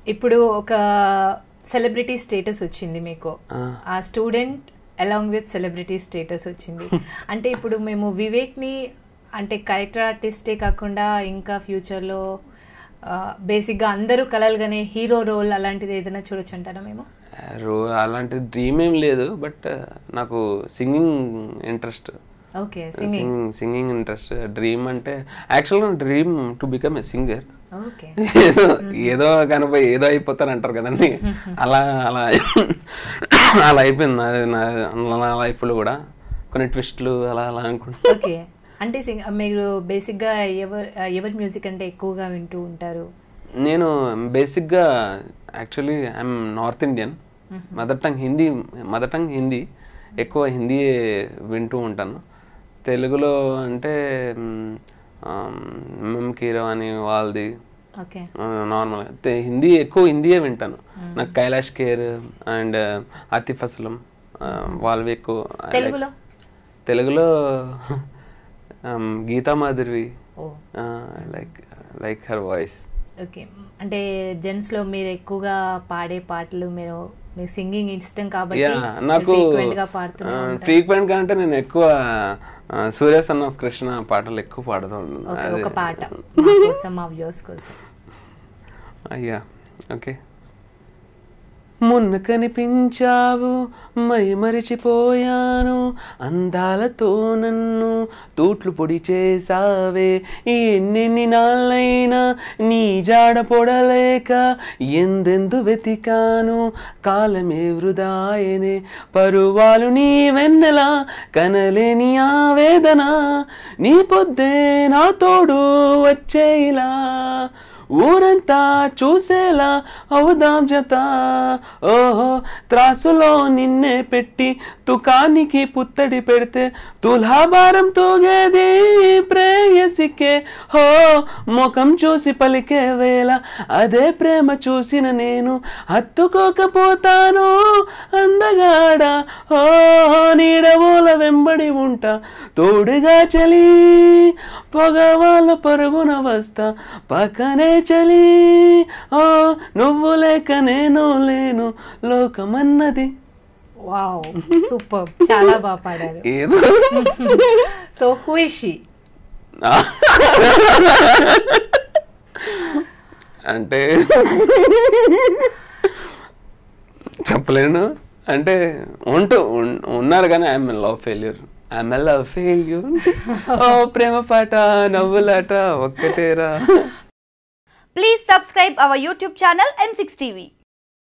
ఇప్పుడు ఒక celebrity status వచ్చింది మీకు ఆ, ఆ student along with celebrity status వచ్చింది అంటే ఇప్పుడు మేము వివేక్ని అంటే క్యారెక్టర్ ఆర్టిస్టే కాకుండా ఇంకా ఫ్యూచర్లో బేసిక్గా అందరూ కలలుగానే హీరో రోల్ అలాంటిది ఏదైనా చూడొచ్చు అంటారా మేము రో అలాంటి డ్రీమ్ ఏం లేదు బట్ నాకు singing interest okay singing singing singing interest dream అంటే యాక్చువల్గా dream to become a singer okay ఏదో ఏదో కనిపోయి ఏదో అయిపోతారు అంటారు కదండి అలా అలా అలా అయిపోయింది నా నా- నా లైఫ్లో కూడా కొన్ని ట్విస్ట్లు అలా అలా అనుకుంటా ఓకే అంటే సింగ్ మీరు బేసిక్గా ఎవరు ఎవరి మ్యూజిక్ అంటే ఎక్కువగా వింటూ ఉంటారు నేను బేసిక్గా actually I'm North Indian mother tongue Hindi mother tongue Hindi ఎక్కువ హిందీ వింటూ ఉంటాను తెలుగులో అంటే మెమ్ కీరవాణి వాళ్ళది ఓకే నార్మల్ హిందీ ఎక్కువ హిందీయే వింటాను నాకు కైలాష్ కేర్ అండ్ ఆతిఫ్ అస్లం ఆ, వాళ్ళవి ఎక్కువ I like. తెలుగులో తెలుగులో um, Geetha Madhuri oh like like her voice okay అంటే జెంట్స్ లో మీరు ఎక్కువగా పాడే పాటలు మీరు మీకు సింగింగ్ ఇష్టం కాబట్టి యా నాకు ఫ్రీక్వెంట్ గా పాడుతూనే ఉంటారు ఫ్రీక్వెంట్ గా అంటే నేను ఎక్కువ ఆ, సూర్య సన్ ఆఫ్ కృష్ణ పాటలు ఎక్కువ పాడుతూ ఉంటాను ఓకే అదే. ఒక పాట మా కోసం మా వ్యూస్ కోసం అయ్యా ఓకే మొన్న కనిపించావు మై మరిచిపోయాను అందాలతో నన్ను తూట్లు పొడి చేసావే ఎన్నెన్ని నాళ్ళైనా నీ జాడ పొడలేక ఎందెందు వెతికాను కాలమే వృదాయనే పరువాలు నీ వెన్నెలా కనలేని ఆవేదన నీ పొద్దే నా తోడు వచ్చేలా ఊరంతా చూసేలా అవుదాం జత ఓహో త్రాసులో నిన్నే పెట్టి తుకానికి పుత్తడి పెడితే తులాభారం తూగేది ప్రేయసికే హో ముఖం చూసి పలికే వేళ అదే ప్రేమ చూసిన నేను హత్తుకోకపోతాను అందగాడ ఓ నీడమూల వెంబడి ఉంటా తోడుగా చలి పొగవాళ్ళ పరుగున వస్తా పక్కనే చలి ఓ నువ్వు లేక నేను లేను లోకమన్నది వావ్ సూపర్ చాలా బాగా పాడారు ఏదో సో హూ ఇస్ షీ అంటే చెప్పలేను అంటే ఉంటూ ఉన్- ఉన్నారు కానీ I'm love failure I'm love failure ఓ ప్రేమ పాట నవ్వులాట ఒక్కటేరా Please subscribe our YouTube channel M6 TV.